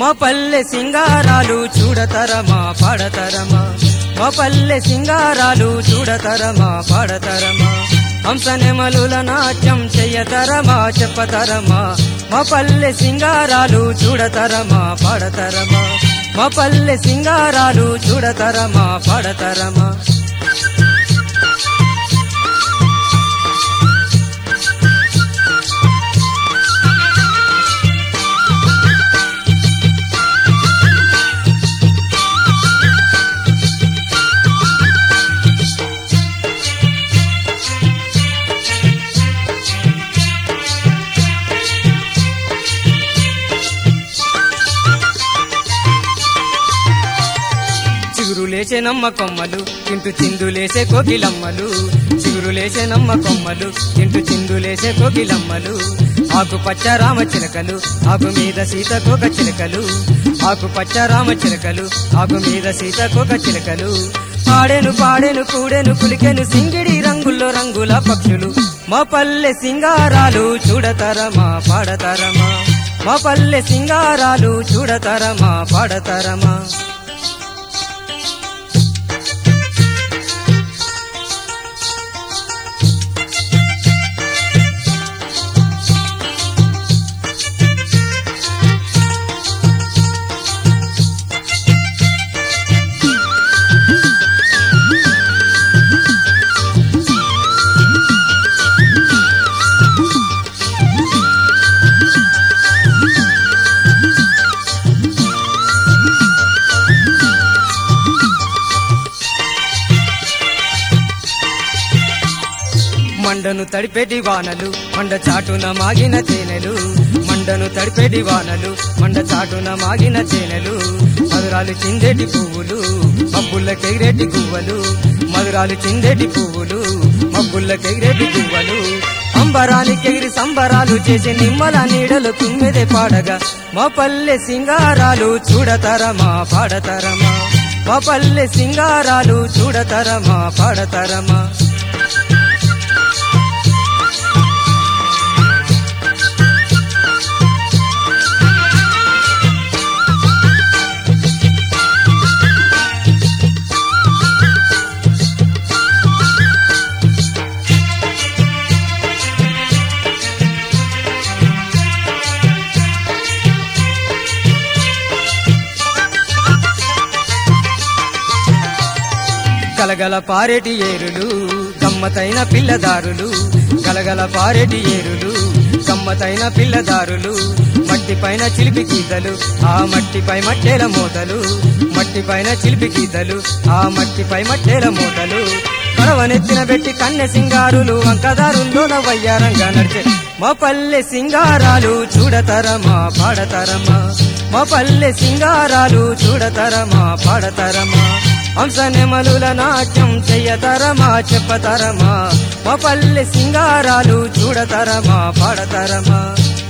మా పల్లె సింగారాలు చూడతరమా పాడతరమా మా పల్లె సింగారాలు చూడతరమా పాడతరమా హంసనెమలుల నాట్యం చెయ్యతరమా చెప్పతరమా మా పల్లె సింగారాలు చూడతరమా పాడతరమా మా పల్లె సింగారాలు చూడతరమా పాడతరమా చిగురులేసే నమ్మ కొమ్మలు తింటూ చిందులేసే కోకిలమ్మలు చిగురులేసే నమ్మ కొమ్మలు తింటూ చిందులేసే కోకిలమ్మలు ఆకుపచ్చ రామ చిలకలు ఆకు మీద సీతకోక చిలకలు ఆకుపచ్చ రామ చిలకలు ఆకు మీద సీతకోక చిలకలు పాడెను పాడెను కూడెను కులికెను సింగిడి రంగుల్లో రంగుల పక్షులు మా పల్లె సింగారాలు చూడతరమా పాడతరమా మా పల్లె సింగారాలు చూడతరమా పాడతరమా మండను తడిపెటి వానలు మండ చాటున మాగిన తేనెలు మండను తడిపెటి వానలు మండ చాటున మాగిన తేనెలు మధురాలు చిందేటి పువ్వులు మబ్బుల్లకెగిరేటి గువ్వలు మధురాలు చిందేటి పువ్వులు మబ్బుల్లకెగిరేటి గువ్వలు అంబరానికెగిరి సంబరాలు చేసి నిమ్మల నీడలు తుమ్మెదే పాడగా మా పల్లె సింగారాలు చూడతరమా పాడతరమా మా పల్లె సింగారాలు చూడతరమా పాడతరమా గలగల పారేటి ఏరులు గమ్మతైన పిల్లదారులు గలగల పారేటి ఏరులు గమ్మతైన పిల్లదారులు మట్టి పైన చిలిపి గీతలు ఆ మట్టిపై మట్టేల మూతలు మట్టి పైన చిలిపి గీతలు ఆ మట్టిపై మట్టేల మూతలు కడవనెత్తిన పెట్టి కన్నె సింగారులు వంకదారుల్లోన వయ్యారంగా నడిచే మా పల్లె సింగారాలు చూడతరమా పాడతరమా మా పల్లె సింగారాలు చూడతరమా పాడతరమా హంసనెమలుల నాట్యం చెయ్యతరమా చెప్పతరమా మా పల్లె సింగారాలు చూడతరమా పాడతరమా